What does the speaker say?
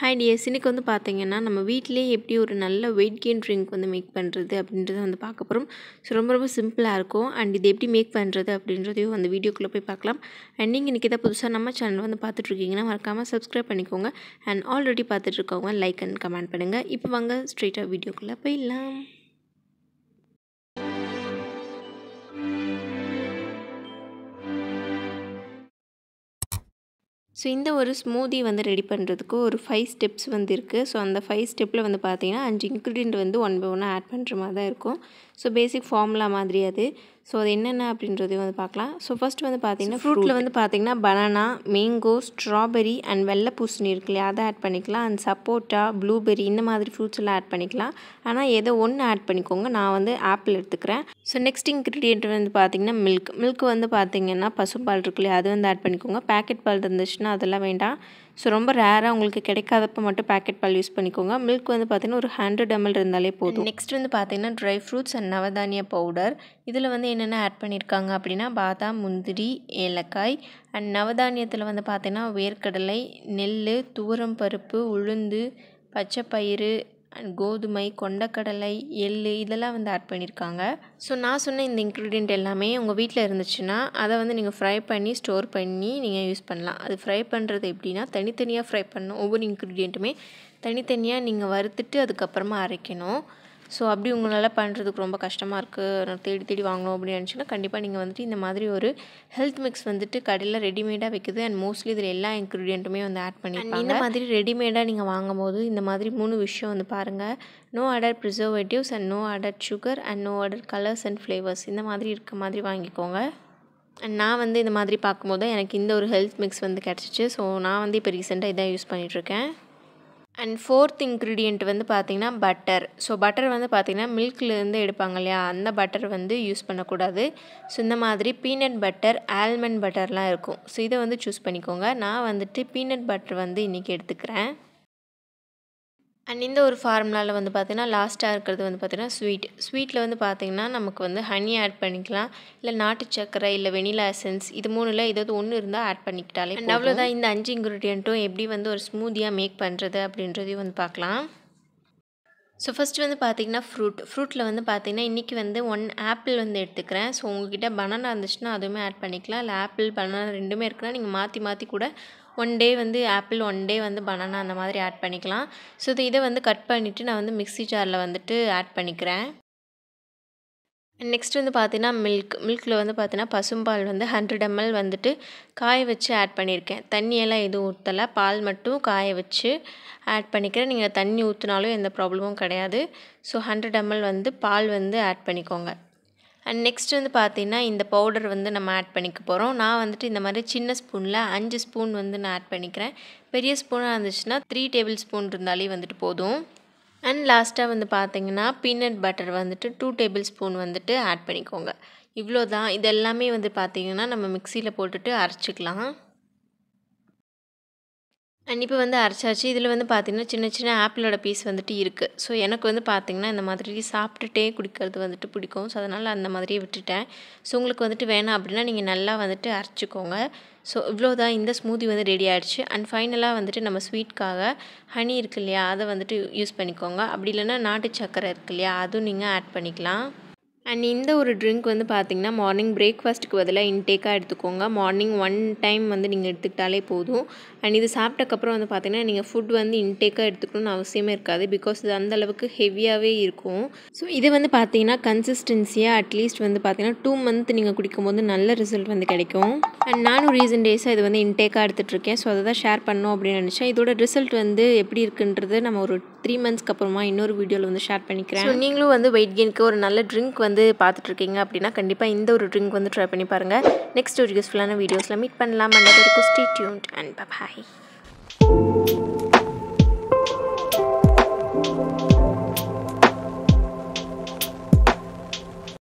hi tears இன்றைக்கி வந்து பார்த்தீங்கன்னா நம்ம வீட்டிலேயே எப்படி ஒரு நல்ல வெயிட் கெயின் ட்ரிங்க் வந்து மேக் பண்ணுறது அப்படின்றத வந்து பார்க்க போகிறோம் ஸோ ரொம்ப ரொம்ப சிம்பிளாக இருக்கும் அண்ட் இது எப்படி மேக் பண்ணுறது அப்படின்றதையும் அந்த வீடியோக்குள்ளே போய் பார்க்கலாம் அண்ட் நீங்கள் இன்றைக்கி தான் புதுசாக நம்ம சேனல் வந்து பார்த்துட்ருக்கீங்கன்னா மறக்காமல் சப்ஸ்கிரைப் பண்ணிக்கோங்க அண்ட் ஆல்ரெடி பார்த்துட்ருக்கவங்க லைக் அண்ட் கமெண்ட் பண்ணுங்கள் இப்போ வாங்க ஸ்ட்ரெயிட்டாக வீடியோக்குள்ளே போயிடலாம் ஸோ இந்த ஒரு ஸ்மூதி வந்து ரெடி பண்ணுறதுக்கு ஒரு ஃபைவ் ஸ்டெப்ஸ் வந்து இருக்குது ஸோ அந்த ஃபைவ் ஸ்டெப்பில் வந்து பார்த்தீங்கன்னா அஞ்சு இன்க்ரீடியண்ட் வந்து ஒன் பை ஒன்னாக ஆட் பண்ணுற மாதிரி தான் இருக்கும் ஸோ பேசிக் ஃபார்முலா மாதிரி அது ஸோ அது என்னென்ன அப்படின்றதையும் வந்து பார்க்கலாம் ஸோ ஃபஸ்ட் வந்து பார்த்தீங்கன்னா ஃப்ரூட்டில் வந்து பார்த்தீங்கன்னா பனானா மேங்கோ ஸ்ட்ராபெரி அண்ட் வெள்ளை பூசணி இருக்கு இல்லையா அதை ஆட் பண்ணிக்கலாம் அண்ட் சப்போட்டா ப்ளூபெரி இந்த மாதிரி ஃப்ரூட்ஸ் எல்லாம் ஆட் பண்ணிக்கலாம் ஆனால் ஏதோ ஒன்று ஆட் பண்ணிக்கோங்க நான் வந்து ஆப்பிள் எடுத்துக்கிறேன் ஸோ நெக்ஸ்ட் இன்க்ரீடியன்ட் வந்து பார்த்தீங்கன்னா மில்க் மில்க் வந்து பார்த்தீங்கன்னா பசும்பால் இருக்கு இல்லையா அது வந்து ஆட் பண்ணிக்கோங்க பேக்கெட் பால் இருந்துச்சுன்னா அதெல்லாம் வேண்டாம் ஸோ ரொம்ப ரேராக உங்களுக்கு கிடைக்காதப்ப மட்டும் பேக்கெட் பால் யூஸ் பண்ணிக்கோங்க மில்க் வந்து பார்த்திங்கன்னா ஒரு ஹண்ட்ரட் எம்எல் இருந்தாலே போதும் நெக்ஸ்ட் வந்து பார்த்திங்கன்னா ட்ரை ஃப்ரூட்ஸ் அண்ட் நவதானிய பவுடர் இதில் வந்து என்னென்ன ஆட் பண்ணியிருக்காங்க அப்படின்னா பாதாம் முந்திரி ஏலக்காய் அண்ட் நவதானியத்தில் வந்து பார்த்திங்கன்னா வேர்க்கடலை நெல் துவரம் பருப்பு உளுந்து பச்சைப்பயிறு அண்ட் கோதுமை கொண்டக்கடலை எள் இதெல்லாம் வந்து ஆட் பண்ணியிருக்காங்க ஸோ நான் சொன்ன இந்த இன்க்ரீடியண்ட் எல்லாமே உங்கள் வீட்டில் இருந்துச்சுன்னா அதை வந்து நீங்கள் ஃப்ரை பண்ணி ஸ்டோர் பண்ணி நீங்கள் யூஸ் பண்ணலாம் அது ஃப்ரை பண்ணுறது எப்படின்னா தனித்தனியாக ஃப்ரை பண்ணணும் ஒவ்வொரு இன்க்ரீடியண்ட்டுமே தனித்தனியாக நீங்கள் வறுத்துட்டு அதுக்கப்புறமா அரைக்கணும் ஸோ அப்படி உங்களால் பண்ணுறதுக்கு ரொம்ப கஷ்டமாக இருக்குது நான் தேடி தேடி வாங்கணும் அப்படின்னு நினச்சின்னா கண்டிப்பாக நீங்கள் வந்துட்டு இந்த மாதிரி ஒரு ஹெல்த் மிக்ஸ் வந்துட்டு கடையில் ரெடிமேடாக வைக்குது அண்ட் மோஸ்ட்லி இதில் எல்லா இன்க்ரீடியண்ட்டுமே வந்து ஆட் பண்ணியிருப்பாங்க இந்த மாதிரி ரெடிமேடாக நீங்கள் வாங்கும் போது இந்த மாதிரி மூணு விஷயம் வந்து பாருங்கள் no added preservatives and no added sugar and no added colours and flavours இந்த மாதிரி இருக்க மாதிரி வாங்கிக்கோங்க அண்ட் நான் வந்து இந்த மாதிரி பார்க்கும்போது எனக்கு இந்த ஒரு ஹெல்த் மிக்ஸ் வந்து கிடச்சிச்சு ஸோ நான் வந்து இப்போ ரீசெண்டாக இதான் யூஸ் பண்ணிகிட்ருக்கேன் அண்ட் ஃபோர்த் இன்க்ரீடியண்ட் வந்து பார்த்திங்கன்னா பட்டர் ஸோ பட்டர் வந்து பார்த்திங்கன்னா மில்க்லேருந்து எடுப்பாங்க இல்லையா அந்த பட்டர் வந்து யூஸ் பண்ணக்கூடாது ஸோ இந்த மாதிரி பீனட் பட்டர் ஆல்மண்ட் பட்டர்லாம் இருக்கும் ஸோ இதை வந்து சூஸ் பண்ணிக்கோங்க நான் வந்துட்டு பீனட் பட்டர் வந்து இன்றைக்கி எடுத்துக்கிறேன் அண்ட் இந்த ஒரு ஃபார்முலாவில் வந்து பார்த்திங்கன்னா லாஸ்ட்டாக இருக்கிறது வந்து பார்த்திங்கன்னா ஸ்வீட் ஸ்வீட்டில் வந்து பார்த்திங்கன்னா நமக்கு வந்து ஹனி ஆட் பண்ணிக்கலாம் இல்லை நாட்டு சக்கரை இல்லை வெனிலா எசன்ஸ் இது மூணில் ஏதாவது ஒன்று இருந்தால் ஆட் பண்ணிக்கிட்டாலே அண்ட் அவ்வளோதான் இந்த அஞ்சு இன்க்ரீடியண்ட்டும் எப்படி வந்து ஒரு ஸ்மூதியாக மேக் பண்ணுறது அப்படின்றதையும் வந்து பார்க்கலாம் ஸோ ஃபஸ்ட்டு வந்து பார்த்திங்கன்னா ஃப்ரூட் ஃப்ரூட்டில் வந்து பார்த்திங்கன்னா இன்றைக்கி வந்து ஒன் ஆப்பிள் வந்து எடுத்துக்கிறேன் ஸோ உங்ககிட்ட பனானா இருந்துச்சுன்னா அதுவுமே ஆட் பண்ணிக்கலாம் இல்லை ஆப்பிள் பனானா ரெண்டுமே இருக்குன்னா நீங்கள் மாற்றி மாற்றி கூட ஒன் டே வந்து ஆப்பிள் ஒன் டே வந்து பனானா அந்த மாதிரி ஆட் பண்ணிக்கலாம் ஸோ இது இதை வந்து கட் பண்ணிவிட்டு நான் வந்து மிக்ஸி ஜாரில் வந்துட்டு ஆட் பண்ணிக்கிறேன் நெக்ஸ்ட் வந்து பார்த்தீங்கன்னா மில்க் மில்கில் வந்து பார்த்தீங்கன்னா பசும்பால் வந்து ஹண்ட்ரட் எம்எல் வந்துட்டு காய வச்சு ஆட் பண்ணியிருக்கேன் தண்ணியெல்லாம் எதுவும் ஊற்றலை பால் மட்டும் காய வச்சு ஆட் பண்ணிக்கிறேன் நீங்கள் தண்ணி ஊற்றினாலும் எந்த ப்ராப்ளமும் கிடையாது ஸோ ஹண்ட்ரட் எம்எல் வந்து பால் வந்து ஆட் பண்ணிக்கோங்க அண்ட் நெக்ஸ்ட் வந்து பார்த்திங்கன்னா இந்த பவுடர் வந்து நம்ம ஆட் பண்ணிக்க போகிறோம் நான் வந்துட்டு இந்த மாதிரி சின்ன ஸ்பூனில் அஞ்சு ஸ்பூன் வந்து நான் ஆட் பண்ணிக்கிறேன் பெரிய ஸ்பூனாக இருந்துச்சுன்னா த்ரீ டேபிள் ஸ்பூன் இருந்தாலே வந்துட்டு போதும் அண்ட் லாஸ்ட்டாக வந்து பார்த்தீங்கன்னா பீனட் பட்டர் வந்துட்டு டூ டேபிள் ஸ்பூன் வந்துட்டு ஆட் பண்ணிக்கோங்க இவ்வளோ தான் இது எல்லாமே வந்து பார்த்திங்கன்னா நம்ம மிக்சியில் போட்டுட்டு அரைச்சிக்கலாம் அண்ட் இப்போ வந்து அரைச்சாச்சு இதில் வந்து பார்த்திங்கன்னா சின்ன சின்ன ஆப்பிளோட பீஸ் வந்துட்டு இருக்குது ஸோ எனக்கு வந்து பார்த்திங்கன்னா இந்த மாதிரி சாப்பிட்டுட்டே குடிக்கிறது வந்துட்டு பிடிக்கும் ஸோ அதனால் அந்த மாதிரியே விட்டுட்டேன் ஸோ உங்களுக்கு வந்துட்டு வேணாம் அப்படின்னா நீங்கள் நல்லா வந்துட்டு அரைச்சிக்கோங்க ஸோ இவ்வளோ தான் இந்த ஸ்மூதி வந்து ரெடி ஆகிடுச்சு அண்ட் ஃபைனலாக வந்துட்டு நம்ம ஸ்வீட்காக ஹனி இருக்கு இல்லையா அதை வந்துட்டு யூஸ் பண்ணிக்கோங்க அப்படி இல்லைன்னா நாட்டு சக்கரை இருக்கு இல்லையா அதுவும் நீங்கள் ஆட் பண்ணிக்கலாம் அண்ட் இந்த ஒரு ட்ரிங்க் வந்து பார்த்திங்கன்னா மார்னிங் பிரேக்ஃபாஸ்ட்டுக்கு பதிலாக இன்டேக்காக எடுத்துக்கோங்க மார்னிங் ஒன் டைம் வந்து நீங்கள் எடுத்துக்கிட்டாலே போதும் அண்ட் இது சாப்பிட்டக்கப்புறம் வந்து பார்த்திங்கன்னா நீங்கள் ஃபுட் வந்து இன்டேக்காக எடுத்துக்கணும்னு அவசியமே இருக்காது பிகாஸ் இது அந்தளவுக்கு ஹெவியாகவே இருக்கும் ஸோ இது வந்து பார்த்திங்கன்னா கன்சிஸ்டன்சியாக அட்லீஸ்ட் வந்து பார்த்திங்கன்னா டூ மந்த் நீங்கள் குடிக்கும்போது நல்ல ரிசல்ட் வந்து கிடைக்கும் அண்ட் நானும் ரீசன்ட் டேஸாக இது வந்து இன்டேக்காக எடுத்துகிட்ருக்கேன் ஸோ அதை தான் ஷேர் பண்ணோம் அப்படின்னு நினச்சேன் இதோட ரிசல்ட் வந்து எப்படி இருக்குன்றது நம்ம ஒரு த்ரீ மந்த்ஸ்க்கு அப்புறமா இன்னொரு வீடியோவில் வந்து ஷேர் பண்ணிக்கிறேன் ஸோ நீங்களும் வந்து வெயிட் கெயினுக்கு ஒரு நல்ல ட்ரிங்க் வந்து பார்த்துட்ருக்கீங்க அப்படின்னா கண்டிப்பாக இந்த ஒரு ட்ரிங்க் வந்து ட்ரை பண்ணி பாருங்கள் நெக்ஸ்ட் ஒரு யூஸ்ஃபுல்லான வீடியோஸில் மீட் பண்ணலாம் அண்ட் அது வரைக்கும் ஸ்டே டியூன்ட் அண்ட் பாய்